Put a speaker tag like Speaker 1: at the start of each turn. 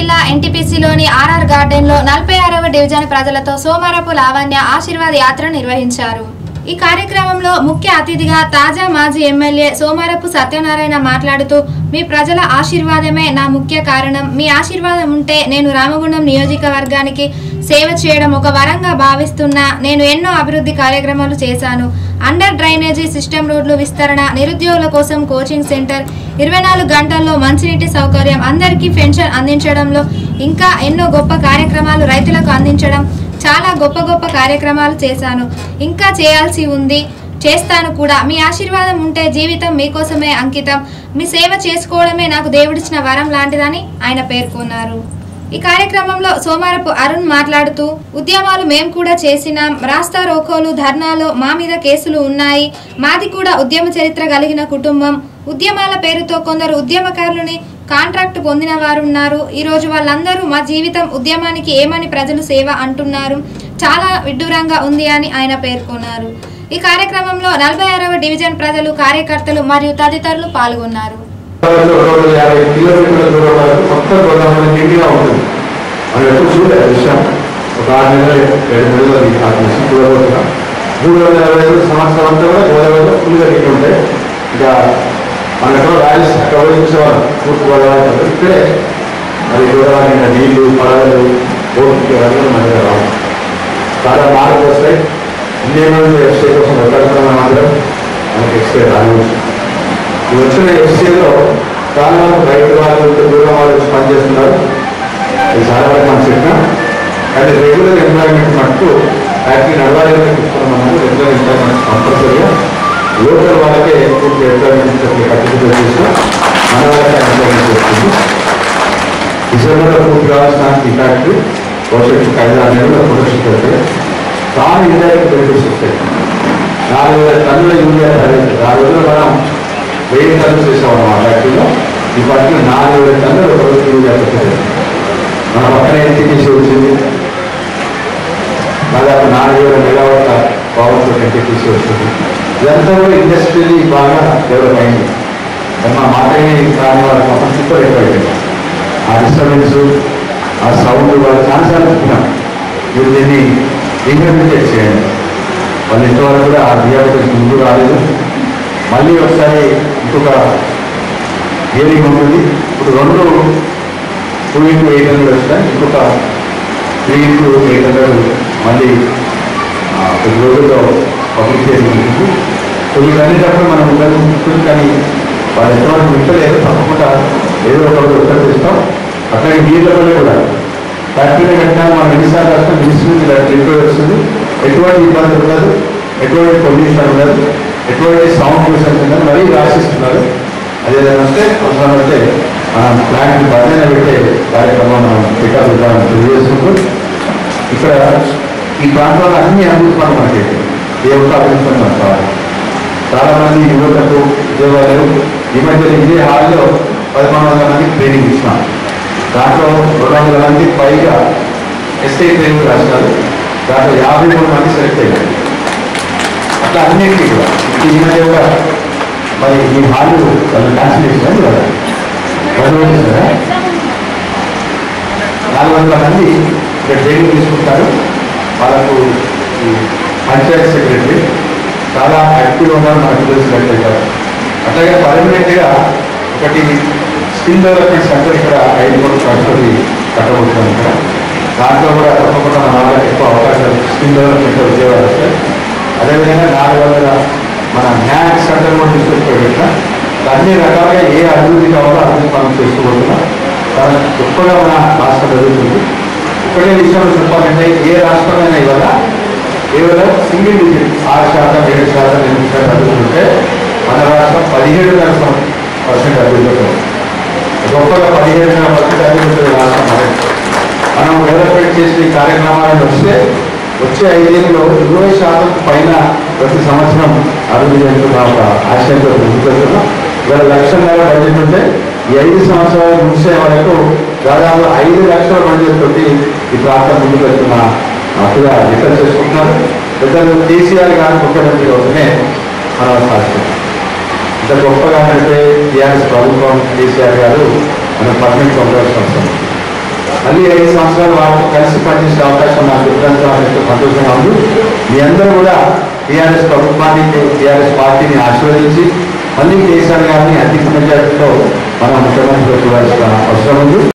Speaker 1: జిల్లా ఎన్టీపీసీలోని ఆర్ఆర్ గార్డెన్లో నలభై ఆరవ డివిజన్ ప్రజలతో సోమరపు లావణ్య ఆశీర్వాద యాత్ర నిర్వహించారు ఈ కార్యక్రమంలో ముఖ్య అతిథిగా తాజా మాజీ ఎమ్మెల్యే సోమరపు సత్యనారాయణ మాట్లాడుతూ మీ ప్రజల ఆశీర్వాదమే నా ముఖ్య కారణం మీ ఆశీర్వాదం ఉంటే నేను రామగుండం నియోజకవర్గానికి సేవ చేయడం ఒక వరంగా భావిస్తున్నా నేను ఎన్నో అభివృద్ధి కార్యక్రమాలు చేశాను అండర్ డ్రైనేజీ సిస్టమ్ రోడ్లు విస్తరణ నిరుద్యోగుల కోసం కోచింగ్ సెంటర్ ఇరవై నాలుగు గంటల్లో మంచినీటి సౌకర్యం అందరికీ పెన్షన్ అందించడంలో ఇంకా ఎన్నో గొప్ప కార్యక్రమాలు రైతులకు అందించడం చాలా గొప్ప గొప్ప కార్యక్రమాలు చేశాను ఇంకా చేయాల్సి ఉంది చేస్తాను కూడా మీ ఆశీర్వాదం ఉంటే జీవితం మీకోసమే అంకితం మీ సేవ చేసుకోవడమే నాకు దేవుడిచ్చిన వరం లాంటిదని ఆయన పేర్కొన్నారు ఈ కార్యక్రమంలో సోమారపు అరుణ్ మాట్లాడుతూ ఉద్యమాలు మేం కూడా చేసినాం రాస్తా రోకోలు ధర్నాలు మా మీద కేసులు ఉన్నాయి మాది కూడా ఉద్యమ చరిత్ర కలిగిన కుటుంబం ఉద్యమాల పేరుతో కొందరు ఉద్యమకారులని కాంట్రాక్ట్ పొందిన వారు ఉన్నారు ఈ రోజు వాళ్ళందరూ మా జీవితం ఉద్యమానికి ఏమని ప్రజలు సేవ అంటున్నారు చాలా విడ్డూరంగా ఉంది అని ఆయన పేర్కొన్నారు ఈ కార్యక్రమంలో నలభై ఆరవ డివిజన్ ప్రజలు కార్యకర్తలు మరియు తదితరులు పాల్గొన్నారు
Speaker 2: రెండు వందల యాభై కిలోమీటర్ల దూరం వరకు మొత్తం గోదావరి నిండిగా ఉంటుంది మనం ఎప్పుడు చూడలేదు విషయం ఒక ఆరు నెలలు ఏడు నెలలు అది ఆ విషయం చూడబోతున్నాం మూడు వందల యాభై ఐదు సంవత్సరం అంతా కూడా గోదావరిలో ఫుల్గా నిండి ఉంటాయి ఇంకా మన ఎక్కడో రాయల్స్ అక్కడ చూసేవాళ్ళం తూర్పు గోదావరి అంతా. ఇక్కడే మరి గోదావరి నిండా నీళ్లు పడవలు బోట్లు ఇవన్నీ మన దగ్గర రావు చాలా మార్పులు వస్తాయి ఇండియన్ ఎఫ్సీ కోసం ఎక్కడ మాత్రం మనకి ఎక్స్పైర్ రానివచ్చు ఈ వచ్చిన ఎఫ్సీలో చాలా వరకు బయట వాళ్ళు ఇంత దూరం వాళ్ళు వచ్చి పనిచేస్తున్నారు ఇది చాలా వరకు మనం చెప్పినాం కానీ రెగ్యులర్ ఎంప్లాయ్మెంట్ మటుకు ఫ్యాక్టరీ నడవాలని చూస్తున్నాము రెగ్యులర్ ఎంప్లాయ్మెంట్ కంపల్సరీగా లోకల్ వాళ్ళకే పూర్తి ఎంప్లాయ్మెంట్ కట్టుబడి చేసినా మన వాళ్ళకే ఎంప్లాయ్మెంట్ చేస్తుంది డిసెంబర్లో పూర్తి కావాల్సిన ఈ ఫ్యాక్టరీ భవిష్యత్తు ఐదు ఆరు నెలల్లో ప్రొడక్షన్ పెడితే చాలా ఇండైరెక్ట్ బెనిఫిట్స్ వస్తాయి నాలుగు వేల టన్నుల యూరియా తయారైంది ఆ రోజున మనం వెయ్యి టన్నులు చేసాం ఆ ఫ్యాక్టరీలో ఈ పార్టీలో నాలుగు వేల టన్నులు ఒక రోజు యూరియా పెట్టారు మన పక్కన ఎన్టీపీసీ వచ్చింది దాదాపు నాలుగు వేల మెగావాట్ల పవర్తో ఎన్టీపీసీ వస్తుంది ఇదంతా కూడా ఇండస్ట్రీ బాగా డెవలప్ అయింది కానీ మా మాటని కాని వాళ్ళ మొత్తం సూపర్ ఎక్కువైపోయింది ఆ డిస్టర్బెన్స్ ఆ సౌండ్ వాళ్ళు చాలాసార్లు చెప్పినాం మీరు దీన్ని రీహాబిలిటేట్ చేయండి వాళ్ళు ఇంతవరకు కూడా ఆ రియాబిలిటేషన్ ముందు రాలేదు మళ్ళీ ఒకసారి ఇంకొక హియరింగ్ ఉంటుంది ఇప్పుడు రెండు టూ ఇంటూ ఎయిట్ హండ్రెడ్ వస్తాయి ఇంకొక త్రీ ఇంటూ ఎయిట్ హండ్రెడ్ మళ్ళీ ఆ, కొద్ది రోజుల్లో పబ్లిక్ హియరింగ్ ఉంటుంది సో వీటన్నిటప్పుడు మనం ఉండదు ఉంటుంది కానీ వాళ్ళు ఎంతవరకు వింటలేదు తప్పకుండా ఏదో ఒక రోజు ఉత్తరం చేస్తాం అట్లాగే నీళ్ళలో కూడా ఫ్యాక్టరీ కట్టినా మనం ఎన్నిసార్లు వస్తాం మినిస్ట్రీ రిపోర్ట్ వస్తుంది ఎటువంటి ఇబ్బంది ఉండదు ఎటువంటి పొల్యూషన్ ఉండదు ఎటువంటి సౌండ్ పొల్యూషన్ ఉండదు మరీ రాసిస్తున్నారు అదేవిధంగా వస్తే అవసరం అయితే మనం ప్లాంట్ బదన పెట్టే కార్యక్రమం మనం పెట్టాలని తెలియజేసుకుంటూ ఇక్కడ ఈ ప్రాంతంలో అన్ని అభివృద్ధి మనకి ఏ ఒక్క అభివృద్ధి మనకు కావాలి చాలా మంది యువతకు ఉద్యోగాలు ఈ మధ్య ఇదే హాల్లో పదకొండు వందల మందికి ట్రైనింగ్ ఇస్తున్నాం దాంట్లో రెండు వందల మంది పైగా ఎస్ఐ ట్రైనింగ్ రాస్తారు దాంట్లో యాభై మూడు మంది సెలెక్ట్ అయ్యారు అట్లా అన్నింటినీ కూడా ఇప్పుడు ఈ మధ్య కూడా మరి ఈ హాలు వాళ్ళు క్యాన్సిల్ చేసినారు కదా వాళ్ళు చేస్తారా నాలుగు వందల మంది ఇక్కడ ట్రైనింగ్ తీసుకుంటారు వాళ్ళకు ఈ పంచాయత్ సెక్రటరీ చాలా యాక్టివ్గా ఉన్నారు మనకు తెలిసినట్లయితే అట్లాగే పర్మనెంట్గా ఒకటి స్కిల్ డెవలప్మెంట్ సెంటర్ ఇక్కడ ఐదు కోట్ల ఖర్చుతోటి కట్టబోతున్నాం ఇక్కడ దాంట్లో కూడా తప్పకుండా మన వాళ్ళకి ఎక్కువ అవకాశాలు స్కిల్ డెవలప్మెంట్ ఉద్యోగాలు వస్తాయి అదేవిధంగా నాలుగు వందల మన న్యాక్ సెంటర్ కూడా తీసుకొచ్చి అన్ని రకాలుగా ఏ అభివృద్ధి కావాలో అభివృద్ధి మనం చేసుకోబోతున్నాం చాలా గొప్పగా మన రాష్ట్రం జరుగుతుంది ఒకటే విషయంలో చెప్పాలంటే ఏ రాష్ట్రమైనా ఇవాళ కేవలం సింగిల్ డిజిట్ ఆరు శాతం ఏడు శాతం ఎనిమిది శాతం అభివృద్ధి ఉంటే మన రాష్ట్రం పదిహేడున్నర సం- పర్సెంట్ అభివృద్ధి ఉంటుంది. గొప్పగా పదిహేడున్నర పర్సెంట్ అభివృద్ధి ఉంటుంది రాష్ట్రం మనది. మనం డెవలప్మెంట్ చేసిన ఈ కార్యక్రమాలను వస్తే వచ్చే ఐదేళ్ళలో ఇరవై శాతం పైన ప్రతి సంవత్సరం అభివృద్ధి చేస్తున్న ఒక ఆశయంతో ముందుకెళ్తున్నాం ఇవాళ లక్షన్నర బడ్జెట్ ఉంటే ఈ ఐదు సంవత్సరాలు ముగిసే వరకు దాదాపు ఐదు లక్షల బడ్జెట్ తోటి ఈ ప్రాంతం ముందుకు వెళ్తున్న అప్పుగా డిక్లేర్ చేసుకుంటున్నారు పెద్దలు కేసీఆర్ గారు ముఖ్యమంత్రి అవుతూనే మనం సాధిస్తాం ఇంత గొప్పగా అంటే టీఆర్ఎస్ ప్రభుత్వం కేసీఆర్ గారు మనం పర్మనెంట్ ఉండవలసిన అవసరం మళ్ళీ ఐదు సంవత్సరాలు వాళ్ళతో కలిసి పనిచేసే అవకాశం నాకు ఎప్పుడంతా ఎంతో సంతోషంగా ఉంది మీ అందరూ కూడా టీఆర్ఎస్ ప్రభుత్వాన్ని టీఆర్ఎస్ పార్టీని ఆశీర్వదించి మళ్ళీ కేసీఆర్ గారిని అధిక మెజార్టీతో మనం ముఖ్యమంత్రిగా చూడాల్సిన అవసరం ఉంది